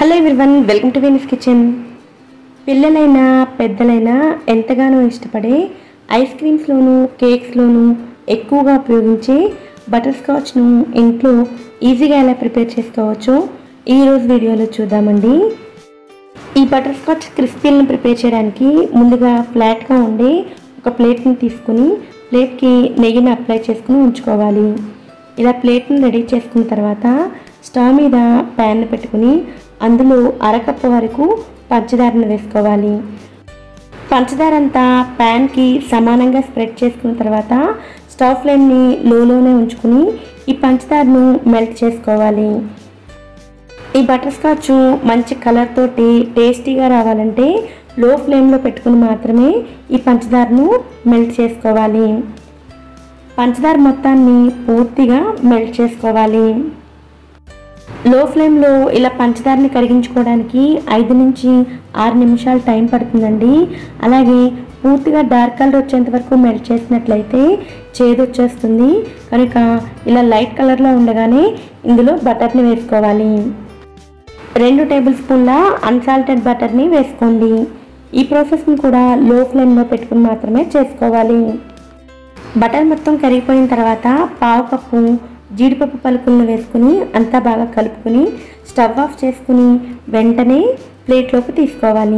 hello everyone welcome to Veeni's kitchen పిల్లలైనా పెద్దలైనా ఎంతగానో ఇష్టపడే ఐస్ క్రీమ్స్లోను కేక్స్లోను ఎక్కువగా ఉపయోగించే బటర్ స్కాచ్ను ఇంట్లో ఈజీగా ఎలా ప్రిపేర్ చేసుకోవచ్చో ఈరోజు వీడియోలో చూద్దామండి ఈ బటర్ స్కాచ్ క్రిస్పీలను ప్రిపేర్ చేయడానికి ముందుగా ఫ్లాట్గా ఉండే ఒక ప్లేట్ని తీసుకుని ప్లేట్కి నెయ్యిని అప్లై చేసుకుని ఉంచుకోవాలి ఇలా ప్లేట్ని రెడీ చేసుకున్న తర్వాత స్టవ్ మీద ప్యాన్ పెట్టుకుని అందులో అరకప్పు వరకు పంచదారను వేసుకోవాలి పంచదార అంతా ప్యాన్కి సమానంగా స్ప్రెడ్ చేసుకున్న తర్వాత స్టవ్ ఫ్లేమ్ని లోలోనే ఉంచుకుని ఈ పంచదారను మెల్ట్ చేసుకోవాలి ఈ బటర్ స్కాచ్ మంచి కలర్ తోటి టేస్టీగా రావాలంటే లో ఫ్లేమ్లో పెట్టుకుని మాత్రమే ఈ పంచదారను మెల్ట్ చేసుకోవాలి పంచదార మొత్తాన్ని పూర్తిగా మెల్ట్ చేసుకోవాలి లో ఫ్లేమ్లో ఇలా పంచదారని కరిగించుకోవడానికి ఐదు నుంచి ఆరు నిమిషాలు టైం పడుతుందండి అలాగే పూర్తిగా డార్క్ కలర్ వచ్చేంత వరకు మెల్ట్ చేసినట్లయితే చేదు వచ్చేస్తుంది కనుక ఇలా లైట్ కలర్లో ఉండగానే ఇందులో బటర్ని వేసుకోవాలి రెండు టేబుల్ స్పూన్ల అన్సాల్టెడ్ బటర్ని వేసుకోండి ఈ ప్రాసెస్ని కూడా లో ఫ్లేమ్లో పెట్టుకుని మాత్రమే చేసుకోవాలి బటర్ మొత్తం కరిగిపోయిన తర్వాత పావు కప్పు జీడిపప్పు పలుకులను వేసుకుని అంతా బాగా కలుపుకుని స్టవ్ ఆఫ్ చేసుకుని వెంటనే ప్లేట్లోకి తీసుకోవాలి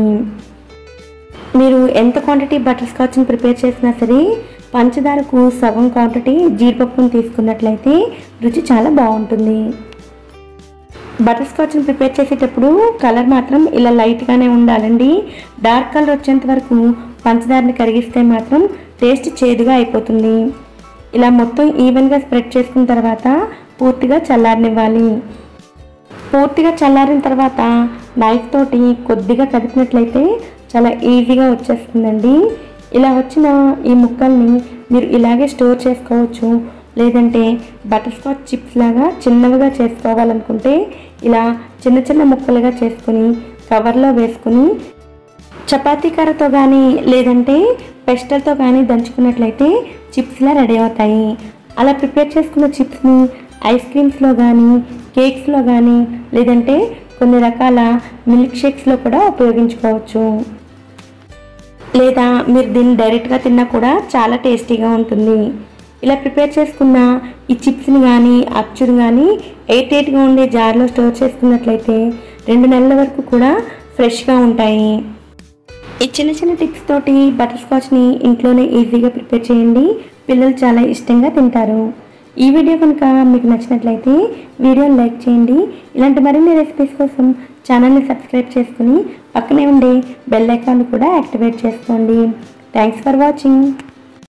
మీరు ఎంత క్వాంటిటీ బటర్ స్కాచ్ని ప్రిపేర్ చేసినా సరే పంచదారకు సగం క్వాంటిటీ జీడిపప్పును తీసుకున్నట్లయితే రుచి చాలా బాగుంటుంది బటర్ స్కాచ్ని ప్రిపేర్ చేసేటప్పుడు కలర్ మాత్రం ఇలా లైట్గానే ఉండాలండి డార్క్ కలర్ వచ్చేంత వరకు పంచదారని కరిగిస్తే మాత్రం టేస్ట్ చేదుగా అయిపోతుంది ఇలా మొత్తం ఈవెన్గా స్ప్రెడ్ చేసుకున్న తర్వాత పూర్తిగా చల్లారనివ్వాలి పూర్తిగా చల్లారిన తర్వాత నైఫ్ తోటి కొద్దిగా కదిపినట్లయితే చాలా ఈజీగా వచ్చేస్తుందండి ఇలా వచ్చిన ఈ ముక్కల్ని మీరు ఇలాగే స్టోర్ చేసుకోవచ్చు లేదంటే బటర్ స్కాచ్ చిప్స్ లాగా చిన్నవిగా చేసుకోవాలనుకుంటే ఇలా చిన్న చిన్న ముక్కలుగా చేసుకుని కవర్లో వేసుకుని చపాతీ కర్రతో కానీ లేదంటే పెస్టల్తో కానీ దంచుకున్నట్లయితే చిప్స్లా రెడీ అవుతాయి అలా ప్రిపేర్ చేసుకున్న చిప్స్ని ఐస్ క్రీమ్స్లో కానీ కేక్స్లో కానీ లేదంటే కొన్ని రకాల మిల్క్ షేక్స్లో కూడా ఉపయోగించుకోవచ్చు లేదా మీరు దీన్ని డైరెక్ట్గా తిన్నా కూడా చాలా టేస్టీగా ఉంటుంది ఇలా ప్రిపేర్ చేసుకున్న ఈ చిప్స్ని కానీ అచ్చుని కానీ ఎయిట్ ఎయిట్గా ఉండే జార్లో స్టోర్ చేసుకున్నట్లయితే రెండు నెలల వరకు కూడా ఫ్రెష్గా ఉంటాయి ఈ చిన్న చిన్న టిప్స్ తోటి బటర్ స్కాచ్ని ఇంట్లోనే ఈజీగా ప్రిపేర్ చేయండి పిల్లలు చాలా ఇష్టంగా తింటారు ఈ వీడియో కనుక మీకు నచ్చినట్లయితే వీడియోని లైక్ చేయండి ఇలాంటి మరిన్ని రెసిపీస్ కోసం ఛానల్ని సబ్స్క్రైబ్ చేసుకుని పక్కనే ఉండే బెల్ ఐకాన్ కూడా యాక్టివేట్ చేసుకోండి థ్యాంక్స్ ఫర్ వాచింగ్